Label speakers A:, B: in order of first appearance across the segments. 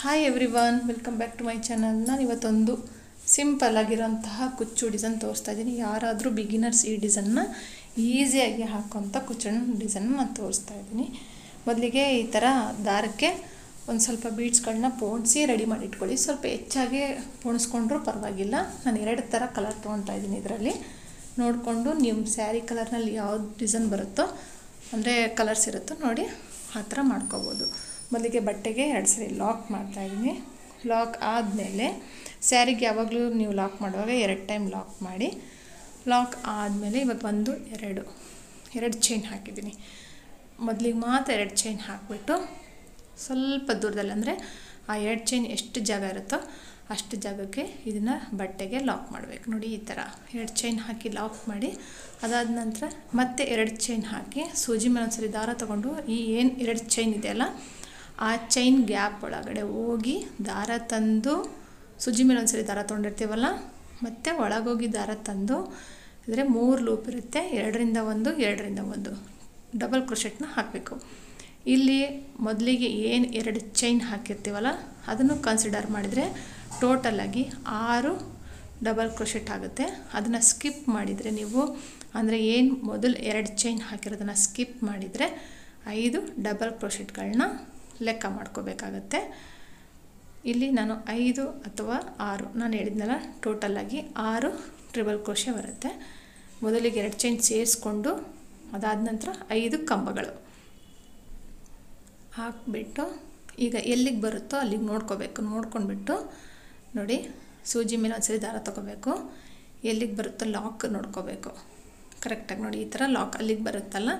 A: hi everyone welcome back to my channel ನಾನು ಇವತ್ತೊಂದು simple ಆಗಿರೋಂತಹ ಕುಚ್ಚು ಡಿಸೈನ್ ತೋರಿಸ್ತಾ ಇದ್ದೀನಿ ಯಾರಾದರೂ ಬಿಗಿನರ್ಸ್ ಈ ಡಿಸೈನ್ನ ಈಸಿಯಾಗಿ ಹಾಕೋಂಥ ಕುಚ್ಚು ಡಿಸೈನ್ ನಾನು ತೋರಿಸ್ತಾ ಇದ್ದೀನಿ ಮೊದಲಿಗೆ ಈ ಥರ ದಾರಕ್ಕೆ ಒಂದು ಸ್ವಲ್ಪ ಬೀಡ್ಸ್ಗಳನ್ನ ಪೋಣಿಸಿ ರೆಡಿ ಮಾಡಿ ಇಟ್ಕೊಳ್ಳಿ ಸ್ವಲ್ಪ ಹೆಚ್ಚಾಗಿ ಪೋಣಿಸ್ಕೊಂಡ್ರೂ ಪರವಾಗಿಲ್ಲ ನಾನು ಎರಡು ಥರ ಕಲರ್ ತೊಗೊಳ್ತಾ ಇದ್ದೀನಿ ಇದರಲ್ಲಿ ನೋಡಿಕೊಂಡು ನಿಮ್ಮ ಸ್ಯಾರಿ ಕಲರ್ನಲ್ಲಿ ಯಾವ್ದು ಡಿಸೈನ್ ಬರುತ್ತೋ ಅಂದರೆ ಕಲರ್ಸ್ ಇರುತ್ತೋ ನೋಡಿ ಆ ಥರ ಮಾಡ್ಕೋಬೋದು ಮೊದಲಿಗೆ ಬಟ್ಟೆಗೆ ಎರಡು ಸರಿ ಲಾಕ್ ಮಾಡ್ತಾಯಿದ್ದೀನಿ ಲಾಕ್ ಆದಮೇಲೆ ಸ್ಯಾರಿಗೆ ಯಾವಾಗಲೂ ನೀವು ಲಾಕ್ ಮಾಡುವಾಗ ಎರಡು ಟೈಮ್ ಲಾಕ್ ಮಾಡಿ ಲಾಕ್ ಆದಮೇಲೆ ಇವಾಗ ಒಂದು ಎರಡು ಎರಡು ಚೈನ್ ಹಾಕಿದ್ದೀನಿ ಮೊದಲಿಗೆ ಮಾತ್ರ ಎರಡು ಚೈನ್ ಹಾಕಿಬಿಟ್ಟು ಸ್ವಲ್ಪ ದೂರದಲ್ಲಿ ಅಂದರೆ ಆ ಎರಡು ಚೈನ್ ಎಷ್ಟು ಜಾಗ ಇರುತ್ತೋ ಅಷ್ಟು ಜಾಗಕ್ಕೆ ಇದನ್ನು ಬಟ್ಟೆಗೆ ಲಾಕ್ ಮಾಡಬೇಕು ನೋಡಿ ಈ ಥರ ಎರಡು ಚೈನ್ ಹಾಕಿ ಲಾಕ್ ಮಾಡಿ ಅದಾದ ನಂತರ ಮತ್ತೆ ಎರಡು ಚೈನ್ ಹಾಕಿ ಸೂಜಿ ಮೇಲೆ ಒಂದ್ಸರಿ ದಾರ ತೊಗೊಂಡು ಈ ಏನು ಎರಡು ಚೈನ್ ಇದೆಯಲ್ಲ ಆ ಚೈನ್ ಗ್ಯಾಪ್ ಒಳಗಡೆ ಹೋಗಿ ದಾರ ತಂದು ಸೂಜಿ ಮೇಲೆ ಒಂದ್ಸರಿ ದಾರ ತೊಗೊಂಡಿರ್ತೀವಲ್ಲ ಮತ್ತು ಒಳಗೋಗಿ ದಾರ ತಂದು ಅಂದರೆ ಮೂರು ಲೂಪ್ ಇರುತ್ತೆ ಎರಡರಿಂದ ಒಂದು ಎರಡರಿಂದ ಒಂದು ಡಬಲ್ ಕ್ರೋಶೆಟ್ನ ಹಾಕಬೇಕು ಇಲ್ಲಿ ಮೊದಲಿಗೆ ಏನು ಎರಡು ಚೈನ್ ಹಾಕಿರ್ತೀವಲ್ಲ ಅದನ್ನು ಕನ್ಸಿಡರ್ ಮಾಡಿದರೆ ಟೋಟಲಾಗಿ ಆರು ಡಬಲ್ ಕ್ರೋಶೆಟ್ ಆಗುತ್ತೆ ಅದನ್ನು ಸ್ಕಿಪ್ ಮಾಡಿದರೆ ನೀವು ಅಂದರೆ ಏನು ಮೊದಲು ಎರಡು ಚೈನ್ ಹಾಕಿರೋದನ್ನು ಸ್ಕಿಪ್ ಮಾಡಿದರೆ ಐದು ಡಬಲ್ ಕ್ರೋಶೆಟ್ಗಳನ್ನ ಲೆಕ್ಕ ಮಾಡ್ಕೋಬೇಕಾಗತ್ತೆ ಇಲ್ಲಿ ನಾನು ಐದು ಅಥವಾ ಆರು ನಾನು ಹೇಳಿದ್ನಲ್ಲ ಟೋಟಲಾಗಿ ಆರು ಟ್ರಿಬಲ್ ಕ್ರೋಶೆ ಬರುತ್ತೆ ಮೊದಲಿಗೆ ಎರಡು ಚೈನ್ ಸೇರಿಸ್ಕೊಂಡು ಅದಾದ ನಂತರ ಐದು ಕಂಬಗಳು ಹಾಕಿಬಿಟ್ಟು ಈಗ ಎಲ್ಲಿಗೆ ಬರುತ್ತೋ ಅಲ್ಲಿಗೆ ನೋಡ್ಕೋಬೇಕು ನೋಡ್ಕೊಂಡ್ಬಿಟ್ಟು ನೋಡಿ ಸೂಜಿ ಮೇಲೆ ಒಂದ್ಸರಿ ದಾರ ತೊಗೋಬೇಕು ಎಲ್ಲಿಗೆ ಬರುತ್ತೋ ಲಾಕ್ ನೋಡ್ಕೋಬೇಕು ಕರೆಕ್ಟಾಗಿ ನೋಡಿ ಈ ಥರ ಲಾಕ್ ಅಲ್ಲಿಗೆ ಬರುತ್ತಲ್ಲ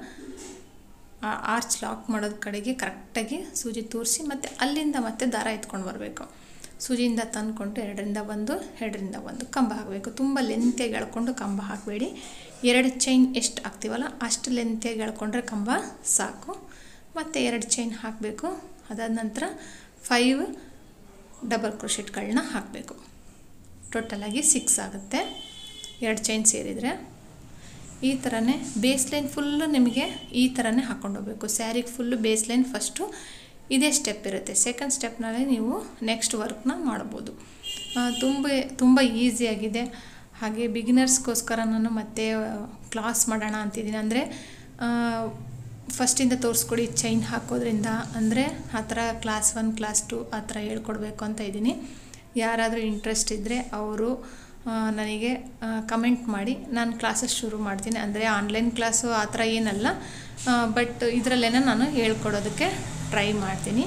A: ಆ ಆರ್ಚ್ ಲಾಕ್ ಮಾಡೋದ ಕಡೆಗೆ ಕರೆಕ್ಟಾಗಿ ಸೂಜಿ ತೂರಿಸಿ ಮತ್ತು ಅಲ್ಲಿಂದ ಮತ್ತೆ ದಾರ ಎತ್ಕೊಂಡು ಬರಬೇಕು ಸೂಜಿಯಿಂದ ತಂದ್ಕೊಂಡು ಎರಡರಿಂದ ಒಂದು ಎರಡರಿಂದ ಒಂದು ಕಂಬ ಹಾಕಬೇಕು ತುಂಬ ಲೆಂತಿಯಾಗಿ ಎಳ್ಕೊಂಡು ಕಂಬ ಹಾಕಬೇಡಿ ಎರಡು ಚೈನ್ ಎಷ್ಟು ಹಾಕ್ತೀವಲ್ಲ ಅಷ್ಟು ಲೆಂತಿಯಾಗಿ ಎಳ್ಕೊಂಡ್ರೆ ಕಂಬ ಸಾಕು ಮತ್ತು ಎರಡು ಚೈನ್ ಹಾಕಬೇಕು ಅದಾದ ನಂತರ ಫೈವ್ ಡಬಲ್ ಕ್ರೋಶೆಟ್ಗಳನ್ನ ಹಾಕಬೇಕು ಟೋಟಲಾಗಿ ಸಿಕ್ಸ್ ಆಗುತ್ತೆ ಎರಡು ಚೈನ್ ಸೇರಿದರೆ ಈ ಥರನೇ ಬೇಸ್ ಲೈನ್ ಫುಲ್ಲು ನಿಮಗೆ ಈ ಥರನೇ ಹಾಕ್ಕೊಂಡೋಗ್ಬೇಕು ಸ್ಯಾರಿಗೆ ಫುಲ್ಲು ಬೇಸ್ ಲೈನ್ ಫಸ್ಟು ಇದೇ ಸ್ಟೆಪ್ ಇರುತ್ತೆ ಸೆಕೆಂಡ್ ಸ್ಟೆಪ್ನಲ್ಲಿ ನೀವು ನೆಕ್ಸ್ಟ್ ವರ್ಕ್ನ ಮಾಡ್ಬೋದು ತುಂಬ ತುಂಬ ಈಸಿಯಾಗಿದೆ ಹಾಗೆ ಬಿಗಿನರ್ಸ್ಗೋಸ್ಕರ ನಾನು ಮತ್ತೆ ಕ್ಲಾಸ್ ಮಾಡೋಣ ಅಂತಿದ್ದೀನಿ ಅಂದರೆ ಫಸ್ಟಿಂದ ತೋರಿಸ್ಕೊಡಿ ಚೈನ್ ಹಾಕೋದ್ರಿಂದ ಅಂದರೆ ಆ ಥರ ಕ್ಲಾಸ್ ಒನ್ ಕ್ಲಾಸ್ ಟು ಆ ಥರ ಹೇಳ್ಕೊಡ್ಬೇಕು ಅಂತ ಇದ್ದೀನಿ ಯಾರಾದರೂ ಇಂಟ್ರೆಸ್ಟ್ ಇದ್ದರೆ ಅವರು ನನಗೆ ಕಮೆಂಟ್ ಮಾಡಿ ನಾನು ಕ್ಲಾಸಸ್ ಶುರು ಮಾಡ್ತೀನಿ ಅಂದರೆ ಆನ್ಲೈನ್ ಕ್ಲಾಸು ಆ ಥರ ಏನಲ್ಲ ಬಟ್ ಇದರಲ್ಲೇ ನಾನು ಹೇಳ್ಕೊಡೋದಕ್ಕೆ ಟ್ರೈ ಮಾಡ್ತೀನಿ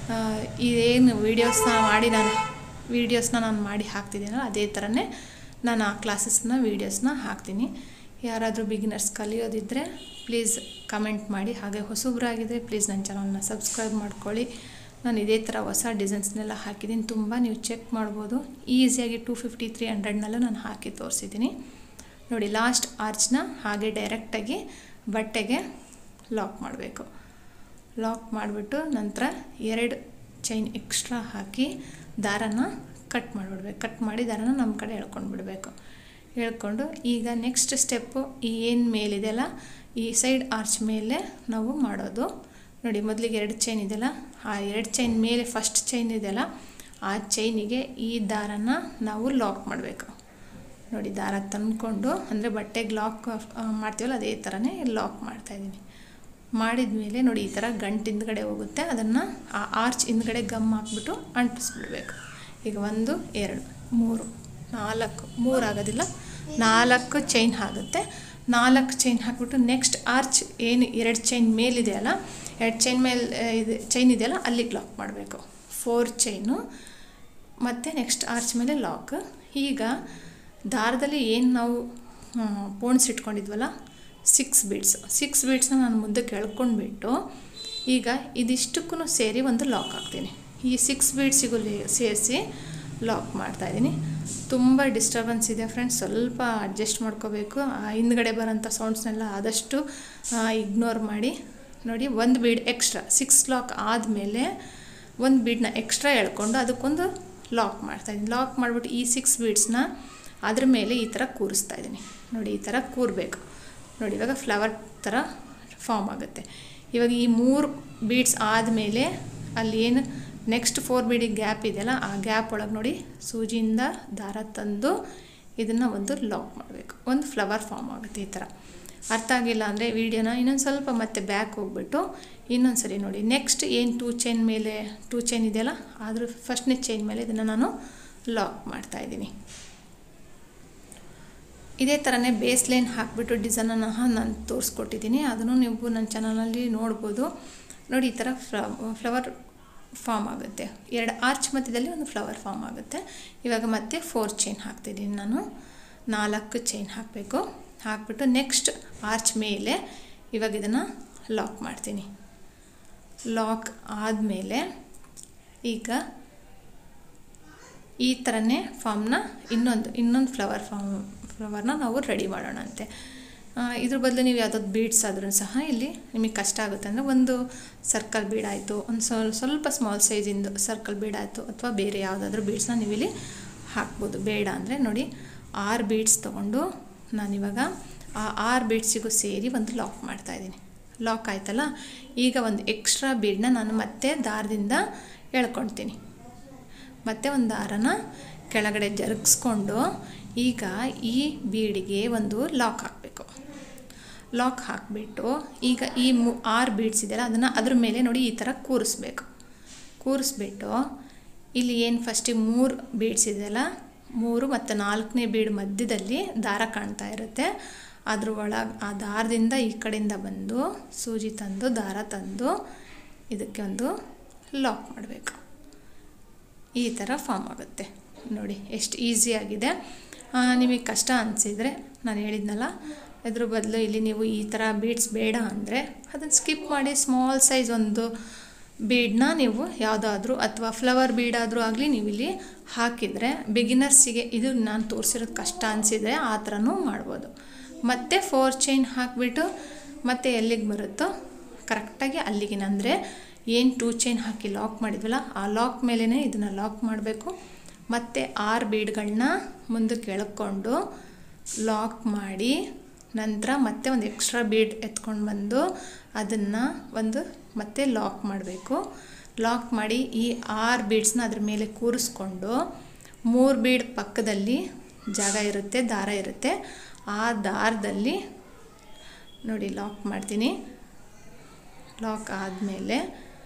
A: ಇದೇನು ವೀಡಿಯೋಸ್ನ ಮಾಡಿ ನಾನು ವೀಡಿಯೋಸ್ನ ನಾನು ಮಾಡಿ ಹಾಕ್ತಿದ್ದೀನಲ್ಲ ಅದೇ ಥರನೇ ನಾನು ಆ ಕ್ಲಾಸಸ್ನ ವೀಡಿಯೋಸ್ನ ಹಾಕ್ತೀನಿ ಯಾರಾದರೂ ಬಿಗಿನರ್ಸ್ ಕಲಿಯೋದಿದ್ದರೆ ಪ್ಲೀಸ್ ಕಮೆಂಟ್ ಮಾಡಿ ಹಾಗೆ ಹೊಸಬ್ರಾಗಿದ್ದರೆ ಪ್ಲೀಸ್ ನನ್ನ ಚಾನಲ್ನ ಸಬ್ಸ್ಕ್ರೈಬ್ ಮಾಡ್ಕೊಳ್ಳಿ ನಾನು ಇದೇ ಥರ ಹೊಸ ಡಿಸೈನ್ಸ್ನೆಲ್ಲ ಹಾಕಿದ್ದೀನಿ ತುಂಬ ನೀವು ಚೆಕ್ ಮಾಡ್ಬೋದು ಈಸಿಯಾಗಿ ಟೂ ಫಿಫ್ಟಿ ತ್ರೀ ಹಂಡ್ರೆಡ್ನಲ್ಲೂ ನಾನು ಹಾಕಿ ತೋರಿಸಿದ್ದೀನಿ ನೋಡಿ ಲಾಸ್ಟ್ ಆರ್ಚ್ನ ಹಾಗೆ ಡೈರೆಕ್ಟಾಗಿ ಬಟ್ಟೆಗೆ ಲಾಕ್ ಮಾಡಬೇಕು ಲಾಕ್ ಮಾಡಿಬಿಟ್ಟು ನಂತರ ಎರಡು ಚೈನ್ ಎಕ್ಸ್ಟ್ರಾ ಹಾಕಿ ದಾರನ ಕಟ್ ಮಾಡಿಬಿಡ್ಬೇಕು ಕಟ್ ಮಾಡಿ ದಾರನ ನಮ್ಮ ಕಡೆ ಎಳ್ಕೊಂಡು ಬಿಡಬೇಕು ಹೇಳ್ಕೊಂಡು ಈಗ ನೆಕ್ಸ್ಟ್ ಸ್ಟೆಪ್ಪು ಈ ಏನು ಮೇಲಿದೆಯಲ್ಲ ಈ ಸೈಡ್ ಆರ್ಚ್ ಮೇಲೆ ನಾವು ಮಾಡೋದು ನೋಡಿ ಮೊದಲಿಗೆ ಎರಡು ಚೈನ್ ಇದೆಯಲ್ಲ ಆ ಎರಡು ಚೈನ್ ಮೇಲೆ ಫಸ್ಟ್ ಚೈನ್ ಇದೆಯಲ್ಲ ಆ ಚೈನಿಗೆ ಈ ದಾರನ ನಾವು ಲಾಕ್ ಮಾಡಬೇಕು ನೋಡಿ ದಾರ ತಂದ್ಕೊಂಡು ಅಂದರೆ ಬಟ್ಟೆಗೆ ಲಾಕ್ ಮಾಡ್ತೀವಲ್ಲ ಅದೇ ಥರನೇ ಲಾಕ್ ಮಾಡ್ತಾಯಿದ್ದೀನಿ ಮಾಡಿದ ಮೇಲೆ ನೋಡಿ ಈ ಥರ ಗಂಟು ಹಿಂದ್ಗಡೆ ಹೋಗುತ್ತೆ ಅದನ್ನು ಆ ಆರ್ಚ್ ಹಿಂದ್ಗಡೆ ಗಮ್ ಹಾಕ್ಬಿಟ್ಟು ಅಂಟಿಸ್ಬಿಡ್ಬೇಕು ಈಗ ಒಂದು ಎರಡು ಮೂರು ನಾಲ್ಕು ಮೂರು ಆಗೋದಿಲ್ಲ ನಾಲ್ಕು ಚೈನ್ ಆಗುತ್ತೆ ನಾಲ್ಕು ಚೈನ್ ಹಾಕ್ಬಿಟ್ಟು ನೆಕ್ಸ್ಟ್ ಆರ್ಚ್ ಏನು ಎರಡು ಚೈನ್ ಮೇಲಿದೆಯಲ್ಲ ಎರಡು ಚೈನ್ ಮೇಲೆ ಇದು ಚೈನ್ ಇದೆಯಲ್ಲ ಅಲ್ಲಿಗೆ ಲಾಕ್ ಮಾಡಬೇಕು ಫೋರ್ ಚೈನು ಮತ್ತು ನೆಕ್ಸ್ಟ್ ಆರ್ಚ್ ಮೇಲೆ ಲಾಕ್ ಈಗ ದಾರದಲ್ಲಿ ಏನು ನಾವು ಪೋಣಿಸಿಟ್ಕೊಂಡಿದ್ವಲ್ಲ ಸಿಕ್ಸ್ ಬೀಡ್ಸ್ ಸಿಕ್ಸ್ ಬೀಡ್ಸ್ನ ನಾನು ಮುಂದಕ್ಕೆ ಎಳ್ಕೊಂಡ್ಬಿಟ್ಟು ಈಗ ಇದಿಷ್ಟಕ್ಕೂ ಸೇರಿ ಒಂದು ಲಾಕ್ ಹಾಕ್ತೀನಿ ಈ ಸಿಕ್ಸ್ ಬೀಡ್ಸಿಗೂ ಸೇರಿಸಿ ಲಾಕ್ ಮಾಡ್ತಾಯಿದ್ದೀನಿ ತುಂಬ ಡಿಸ್ಟರ್ಬೆನ್ಸ್ ಇದೆ ಫ್ರೆಂಡ್ಸ್ ಸ್ವಲ್ಪ ಅಡ್ಜಸ್ಟ್ ಮಾಡ್ಕೋಬೇಕು ಹಿಂದ್ಗಡೆ ಬರೋಂಥ ಸೌಂಡ್ಸ್ನೆಲ್ಲ ಆದಷ್ಟು ಇಗ್ನೋರ್ ಮಾಡಿ ನೋಡಿ ಒಂದು ಬೀಡ್ ಎಕ್ಸ್ಟ್ರಾ ಸಿಕ್ಸ್ ಲಾಕ್ ಆದಮೇಲೆ ಒಂದು ಬೀಡನ್ನ ಎಕ್ಸ್ಟ್ರಾ ಎಳ್ಕೊಂಡು ಅದಕ್ಕೊಂದು ಲಾಕ್ ಮಾಡ್ತಾಯಿದ್ದೀನಿ ಲಾಕ್ ಮಾಡಿಬಿಟ್ಟು ಈ ಸಿಕ್ಸ್ ಬೀಡ್ಸ್ನ ಅದ್ರ ಮೇಲೆ ಈ ಥರ ಕೂರಿಸ್ತಾ ಇದ್ದೀನಿ ನೋಡಿ ಈ ಥರ ಕೂರಬೇಕು ನೋಡಿ ಇವಾಗ ಫ್ಲವರ್ ಥರ ಫಾರ್ಮ್ ಆಗುತ್ತೆ ಇವಾಗ ಈ ಮೂರು ಬೀಡ್ಸ್ ಆದಮೇಲೆ ಅಲ್ಲಿ ಏನು ನೆಕ್ಸ್ಟ್ ಫೋರ್ ಬೀಡಿಗೆ ಗ್ಯಾಪ್ ಇದೆಯಲ್ಲ ಆ ಗ್ಯಾಪ್ ಒಳಗೆ ನೋಡಿ ಸೂಜಿಯಿಂದ ದಾರ ತಂದು ಇದನ್ನು ಒಂದು ಲಾಕ್ ಮಾಡಬೇಕು ಒಂದು ಫ್ಲವರ್ ಫಾರ್ಮ್ ಆಗುತ್ತೆ ಈ ಥರ ಅರ್ಥ ಆಗಿಲ್ಲ ಅಂದರೆ ವಿಡಿಯೋನ ಇನ್ನೊಂದು ಸ್ವಲ್ಪ ಮತ್ತೆ ಬ್ಯಾಕ್ ಹೋಗ್ಬಿಟ್ಟು ಇನ್ನೊಂದು ಸರಿ ನೋಡಿ ನೆಕ್ಸ್ಟ್ ಏನು ಟೂ ಚೈನ್ ಮೇಲೆ ಟೂ ಚೈನ್ ಇದೆಯಲ್ಲ ಆದರೂ ಫಸ್ಟ್ನೇ ಚೈನ್ ಮೇಲೆ ಇದನ್ನು ನಾನು ಲಾಕ್ ಮಾಡ್ತಾಯಿದ್ದೀನಿ ಇದೇ ಥರನೇ ಬೇಸ್ ಲೈನ್ ಹಾಕಿಬಿಟ್ಟು ಡಿಸೈನನ್ನು ನಾನು ತೋರಿಸ್ಕೊಟ್ಟಿದ್ದೀನಿ ಅದನ್ನು ನೀವು ನನ್ನ ಚಾನಲಲ್ಲಿ ನೋಡ್ಬೋದು ನೋಡಿ ಈ ಥರ ಫ್ಲವರ್ ಫಾರ್ಮ್ ಆಗುತ್ತೆ ಎರಡು ಆರ್ಚ್ ಮಧ್ಯದಲ್ಲಿ ಒಂದು ಫ್ಲವರ್ ಫಾರ್ಮ್ ಆಗುತ್ತೆ ಇವಾಗ ಮತ್ತೆ ಫೋರ್ ಚೈನ್ ಹಾಕ್ತಿದ್ದೀನಿ ನಾನು ನಾಲ್ಕು ಚೈನ್ ಹಾಕಬೇಕು ಹಾಕ್ಬಿಟ್ಟು ನೆಕ್ಸ್ಟ್ ಆರ್ಚ್ ಮೇಲೆ ಇವಾಗ ಇದನ್ನು ಲಾಕ್ ಮಾಡ್ತೀನಿ ಲಾಕ್ ಆದಮೇಲೆ ಈಗ ಈ ಥರನೇ ಫಾರ್ಮ್ನ ಇನ್ನೊಂದು ಇನ್ನೊಂದು ಫ್ಲವರ್ ಫಾರ್ಮ್ ಫ್ಲವರ್ನ ನಾವು ರೆಡಿ ಮಾಡೋಣ ಅಂತೆ ಇದ್ರ ಬದಲು ನೀವು ಯಾವುದಾದ್ರು ಬೀಡ್ಸ್ ಆದ್ರೂ ಸಹ ಇಲ್ಲಿ ನಿಮಗೆ ಕಷ್ಟ ಆಗುತ್ತೆ ಅಂದರೆ ಒಂದು ಸರ್ಕಲ್ ಬೀಡ್ ಆಯಿತು ಒಂದು ಸ್ವಲ್ಪ ಸ್ವಲ್ಪ ಸ್ಮಾಲ್ ಸೈಜಿಂದು ಸರ್ಕಲ್ ಬೀಡ್ ಆಯಿತು ಅಥವಾ ಬೇರೆ ಯಾವುದಾದ್ರೂ ಬೀಡ್ಸ್ನ ನೀವು ಇಲ್ಲಿ ಹಾಕ್ಬೋದು ಬೇಡ ಅಂದರೆ ನೋಡಿ ಆರು ಬೀಡ್ಸ್ ತೊಗೊಂಡು ನಾನಿವಾಗ ಆ ಆರು ಬೀಡ್ಸಿಗೂ ಸೇರಿ ಒಂದು ಲಾಕ್ ಮಾಡ್ತಾಯಿದ್ದೀನಿ ಲಾಕ್ ಆಯ್ತಲ್ಲ ಈಗ ಒಂದು ಎಕ್ಸ್ಟ್ರಾ ಬೀಡನ್ನ ನಾನು ಮತ್ತೆ ದಾರದಿಂದ ಎಳ್ಕೊಳ್ತೀನಿ ಮತ್ತು ಒಂದು ದಾರನ ಕೆಳಗಡೆ ಜರುಗಿಸ್ಕೊಂಡು ಈಗ ಈ ಬೀಡಿಗೆ ಒಂದು ಲಾಕ್ ಹಾಕಬೇಕು ಲಾಕ್ ಹಾಕಿಬಿಟ್ಟು ಈಗ ಈ ಮು ಆರು ಬೀಡ್ಸ್ ಇದೆಯಲ್ಲ ಅದನ್ನು ಅದ್ರ ಮೇಲೆ ನೋಡಿ ಈ ಥರ ಕೂರಿಸ್ಬೇಕು ಕೂರಿಸ್ಬಿಟ್ಟು ಇಲ್ಲಿ ಏನು ಫಸ್ಟಿಗೆ ಮೂರು ಬೀಡ್ಸ್ ಇದೆಯಲ್ಲ ಮೂರು ಮತ್ತು ನಾಲ್ಕನೇ ಬೀಡ್ ಮಧ್ಯದಲ್ಲಿ ದಾರ ಕಾಣ್ತಾ ಇರುತ್ತೆ ಅದ್ರ ಒಳಗೆ ಆ ದಾರದಿಂದ ಈ ಕಡೆಯಿಂದ ಬಂದು ಸೂಜಿ ತಂದು ದಾರ ತಂದು ಇದಕ್ಕೆ ಒಂದು ಲಾಕ್ ಮಾಡಬೇಕು ಈ ಥರ ಫಾರ್ಮ್ ಆಗುತ್ತೆ ನೋಡಿ ಎಷ್ಟು ಈಸಿಯಾಗಿದೆ ನಿಮಗೆ ಕಷ್ಟ ಅನಿಸಿದರೆ ನಾನು ಹೇಳಿದ್ನಲ್ಲ ಇದ್ರ ಬದಲು ಇಲ್ಲಿ ನೀವು ಈ ಥರ ಬೀಡ್ಸ್ ಬೇಡ ಅಂದರೆ ಅದನ್ನು ಸ್ಕಿಪ್ ಮಾಡಿ ಸ್ಮಾಲ್ ಸೈಜ್ ಒಂದು ಬೀಡನ್ನ ನೀವು ಯಾವುದಾದ್ರೂ ಅಥವಾ ಫ್ಲವರ್ ಬೀಡಾದರೂ ಆಗಲಿ ನೀವು ಇಲ್ಲಿ ಹಾಕಿದರೆ ಬಿಗಿನರ್ಸಿಗೆ ಇದು ನಾನು ತೋರಿಸಿರೋದು ಕಷ್ಟ ಅನಿಸಿದರೆ ಆ ಥರನೂ ಮಾಡ್ಬೋದು ಮತ್ತು ಫೋರ್ ಚೈನ್ ಹಾಕಿಬಿಟ್ಟು ಮತ್ತೆ ಎಲ್ಲಿಗೆ ಬರುತ್ತೋ ಕರೆಕ್ಟಾಗಿ ಅಲ್ಲಿಗೆ ಅಂದರೆ ಏನು ಟೂ ಚೈನ್ ಹಾಕಿ ಲಾಕ್ ಮಾಡಿದ್ವಲ್ಲ ಆ ಲಾಕ್ ಮೇಲೇ ಇದನ್ನು ಲಾಕ್ ಮಾಡಬೇಕು ಮತ್ತು ಆರು ಬೀಡ್ಗಳನ್ನ ಮುಂದಕ್ಕೆ ಎಳ್ಕೊಂಡು ಲಾಕ್ ಮಾಡಿ ನಂತರ ಮತ್ತೆ ಒಂದು ಎಕ್ಸ್ಟ್ರಾ ಬೀಡ್ ಎತ್ಕೊಂಡು ಬಂದು ಅದನ್ನು ಒಂದು ಮತ್ತೆ ಲಾಕ್ ಮಾಡಬೇಕು ಲಾಕ್ ಮಾಡಿ ಈ ಆರು ಬೀಡ್ಸ್ನ ಅದ್ರ ಮೇಲೆ ಕೂರಿಸ್ಕೊಂಡು ಮೂರು ಬೀಡ್ ಪಕ್ಕದಲ್ಲಿ ಜಾಗ ಇರುತ್ತೆ ದಾರ ಇರುತ್ತೆ ಆ ದಾರದಲ್ಲಿ ನೋಡಿ ಲಾಕ್ ಮಾಡ್ತೀನಿ ಲಾಕ್ ಆದಮೇಲೆ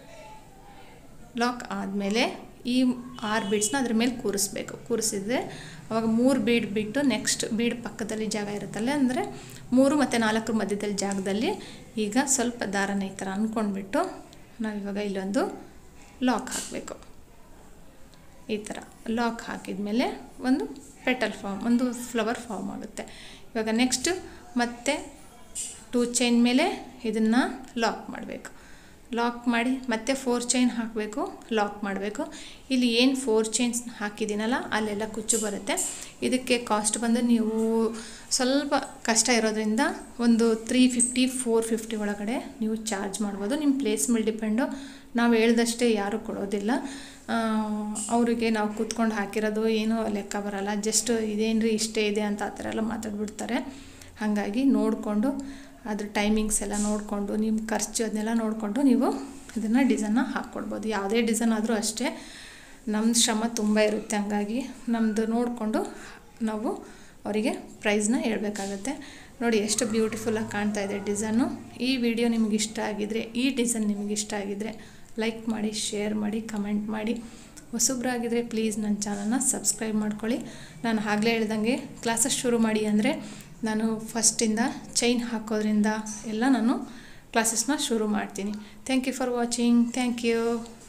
A: ಲಾಕ್ ಆದಮೇಲೆ ಈ ಆರು ಬೀಡ್ಸ್ನ ಅದ್ರ ಮೇಲೆ ಕೂರಿಸ್ಬೇಕು ಕೂರಿಸಿದ್ರೆ ಅವಾಗ ಮೂರು ಬೀಡ್ ಬಿಟ್ಟು ನೆಕ್ಸ್ಟ್ ಬೀಡ್ ಪಕ್ಕದಲ್ಲಿ ಜಾಗ ಇರುತ್ತಲ್ಲ ಅಂದರೆ ಮೂರು ಮತ್ತು ನಾಲ್ಕರ ಮಧ್ಯದಲ್ಲಿ ಜಾಗದಲ್ಲಿ ಈಗ ಸ್ವಲ್ಪ ದಾರನ ಈ ಥರ ಅಂದ್ಕೊಂಡ್ಬಿಟ್ಟು ನಾವಿವಾಗ ಇಲ್ಲೊಂದು ಲಾಕ್ ಹಾಕಬೇಕು ಈ ಥರ ಲಾಕ್ ಹಾಕಿದ ಒಂದು ಪೆಟಲ್ ಫಾರ್ಮ್ ಒಂದು ಫ್ಲವರ್ ಫಾರ್ಮ್ ಆಗುತ್ತೆ ಇವಾಗ ನೆಕ್ಸ್ಟ್ ಮತ್ತೆ ಟೂ ಚೈನ್ ಮೇಲೆ ಇದನ್ನು ಲಾಕ್ ಮಾಡಬೇಕು ಲಾಕ್ ಮಾಡಿ ಮತ್ತೆ ಫೋರ್ ಚೈನ್ ಹಾಕಬೇಕು ಲಾಕ್ ಮಾಡಬೇಕು ಇಲ್ಲಿ ಏನು ಫೋರ್ ಚೈನ್ಸ್ ಹಾಕಿದ್ದೀನಲ್ಲ ಅಲ್ಲೆಲ್ಲ ಕುಚ್ಚು ಬರುತ್ತೆ ಇದಕ್ಕೆ ಕಾಸ್ಟ್ ಬಂದು ನೀವು ಸ್ವಲ್ಪ ಕಷ್ಟ ಇರೋದ್ರಿಂದ ಒಂದು ತ್ರೀ ಫಿಫ್ಟಿ ಫೋರ್ ಫಿಫ್ಟಿ ಒಳಗಡೆ ನೀವು ಚಾರ್ಜ್ ಮಾಡ್ಬೋದು ನಿಮ್ಮ ಪ್ಲೇಸ್ ಮೇಲೆ ಡಿಪೆಂಡು ನಾವು ಹೇಳ್ದಷ್ಟೇ ಯಾರೂ ಕೊಡೋದಿಲ್ಲ ಅವರಿಗೆ ನಾವು ಕೂತ್ಕೊಂಡು ಹಾಕಿರೋದು ಏನೂ ಲೆಕ್ಕ ಬರಲ್ಲ ಜಸ್ಟ್ ಇದೇನು ರೀ ಇಷ್ಟೇ ಇದೆ ಅಂತ ಆ ಥರ ಎಲ್ಲ ಮಾತಾಡ್ಬಿಡ್ತಾರೆ ಹಾಗಾಗಿ ನೋಡಿಕೊಂಡು ಅದ್ರ ಟೈಮಿಂಗ್ಸ್ ಎಲ್ಲ ನೋಡಿಕೊಂಡು ನಿಮ್ಮ ಖರ್ಚು ಅದನ್ನೆಲ್ಲ ನೋಡಿಕೊಂಡು ನೀವು ಇದನ್ನು ಡಿಸೈನ್ನ ಹಾಕ್ಕೊಡ್ಬೋದು ಯಾವುದೇ ಡಿಸೈನ್ ಆದರೂ ಅಷ್ಟೇ ನಮ್ಮ ಶ್ರಮ ತುಂಬ ಇರುತ್ತೆ ಹಂಗಾಗಿ ನಮ್ಮದು ನೋಡಿಕೊಂಡು ನಾವು ಅವರಿಗೆ ಪ್ರೈಸ್ನ ಹೇಳ್ಬೇಕಾಗತ್ತೆ ನೋಡಿ ಎಷ್ಟು ಬ್ಯೂಟಿಫುಲ್ಲಾಗಿ ಕಾಣ್ತಾ ಇದೆ ಡಿಸೈನು ಈ ವಿಡಿಯೋ ನಿಮ್ಗೆ ಇಷ್ಟ ಆಗಿದರೆ ಈ ಡಿಸೈನ್ ನಿಮಗೆ ಇಷ್ಟ ಆಗಿದರೆ ಲೈಕ್ ಮಾಡಿ ಶೇರ್ ಮಾಡಿ ಕಮೆಂಟ್ ಮಾಡಿ ಹೊಸಬ್ರಾಗಿದ್ದರೆ ಪ್ಲೀಸ್ ನನ್ನ ಚಾನಲ್ನ ಸಬ್ಸ್ಕ್ರೈಬ್ ಮಾಡ್ಕೊಳ್ಳಿ ನಾನು ಆಗಲೇ ಹೇಳ್ದಂಗೆ ಕ್ಲಾಸಸ್ ಶುರು ಮಾಡಿ ಅಂದರೆ ನಾನು ಫಸ್ಟಿಂದ ಚೈನ್ ಹಾಕೋದ್ರಿಂದ ಎಲ್ಲ ನಾನು ಕ್ಲಾಸಸ್ನ ಶುರು ಮಾಡ್ತೀನಿ thank you for watching thank you